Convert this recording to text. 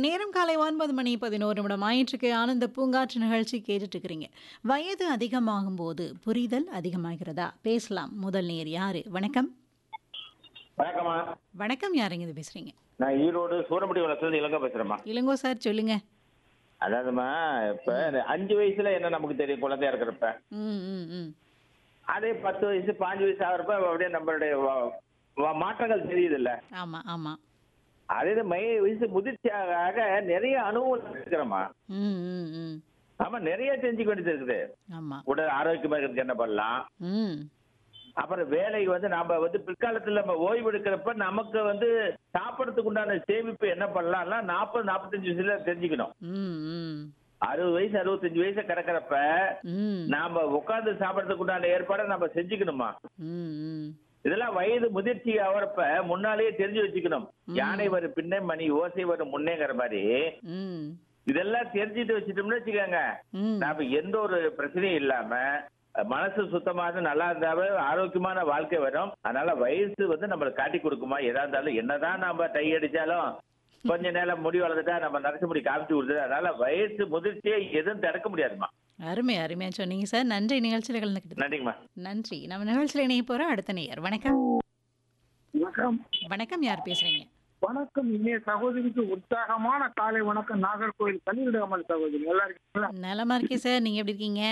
நேரம் காலை ஒன்பது மணி பதினோரு நிமிடம் ஆயிற்றுக்கு ஆனந்த பூங்காற்று நிகழ்ச்சி கேட்டுட்டு இருக்கிறீங்க வயது அதிகமாகும் போது புரிதல் அதிகமாகிறதா பேசலாம் முதல் நேர் யாரு வணக்கம் வணக்கம்மா வணக்கம் யாருங்க இது பேசுறீங்க நான் ஈரோடு சூரப்பட்டி வளர்த்துலேருந்து இலங்கை பேசுறேம்மா இளங்கோ சார் சொல்லுங்க அதாவதுமா இப்ப இந்த அஞ்சு வயசுல என்ன நமக்கு தெரியும் குழந்தையா இருக்கிறப்ப ம் ம் ம் அதே பத்து வயசு பாஞ்சு வயசு ஆகிறப்ப அப்படியே நம்மளுடைய வ- வ- மாற்றங்கள் தெரியுது இல்ல ஆமா ஆமா அதே இது மை வயசு முதிர்ச்சியாக ஆக நிறைய அனுபவம் இருக்கிறோமா ம் ம் ம் ஆமா நிறைய தெரிஞ்சுக்க வேண்டியது இருக்குது ஆமா உடல் ஆரோக்கியமா இருக்கிறதுக்கு என்ன பண்ணலாம் ம் அப்புறம் வேலை வந்து நாம வந்து பிற்காலத்துல நம்ம ஓய்வு எடுக்கிறப்ப நமக்கு வந்து சாப்பிடறதுக்கு உண்டான சேமிப்பு என்ன பண்ணலாம்லாம் நாற்பது நாற்பத்தஞ்சு வயசுல தெரிஞ்சுக்கணும் ம் ம் அறுபது வயசு அறுபத்தஞ்சு வயசு கிடக்கிறப்ப ம் நாம உட்கார்ந்து சாப்பிடறதுக்கு உண்டான ஏற்பாடை நம்ம செஞ்சுக்கணுமா ம் ம் இதெல்லாம் வயது முதிர்ச்சி ஆகிறப்ப முன்னாலேயே தெரிஞ்சு வச்சுக்கணும் யானை வரும் பின்னே மணி ஓசை வரும் முன்னேங்கிற மாதிரி ம் இதெல்லாம் தெரிஞ்சுட்டு வச்சுட்டோம்னு வச்சுக்கோங்க ம் நாம எந்த ஒரு பிரச்சனையும் இல்லாம மனசு சுத்தமாக நல்லா இருந்தாவே ஆரோக்கியமான வாழ்க்கை வரும் அதனால வயசு வந்து நம்மளுக்கு காட்டி கொடுக்குமா எதா இருந்தாலும் என்னதான் நம்ம டை அடிச்சாலும் கொஞ்ச நேரம் முடி வளர்ந்துட்டா நம்ம நரைச்ச முடி காமிச்சு கொடுக்குது அதனால வயசு முதிர்ச்சியை எதுவும் தடுக்க முடியாதுமா அருமை அருமையா சொன்னீங்க சார் நன்றி நிகழ்ச்சியில் கலந்துக்கிட்டு நன்றிங்கம்மா நன்றி நம்ம நிகழ்ச்சியில் இணைய போற அடுத்த நேயர் வணக்கம் வணக்கம் வணக்கம் யார் பேசுறீங்க வணக்கம் இனிய சகோதரிக்கு உற்சாகமான காலை வணக்கம் நாகர்கோவில் கலிவிடாமல் சகோதரி நல்லா இருக்கீங்களா நலமா இருக்கேன் சார் நீங்க எப்படி இருக்கீங்க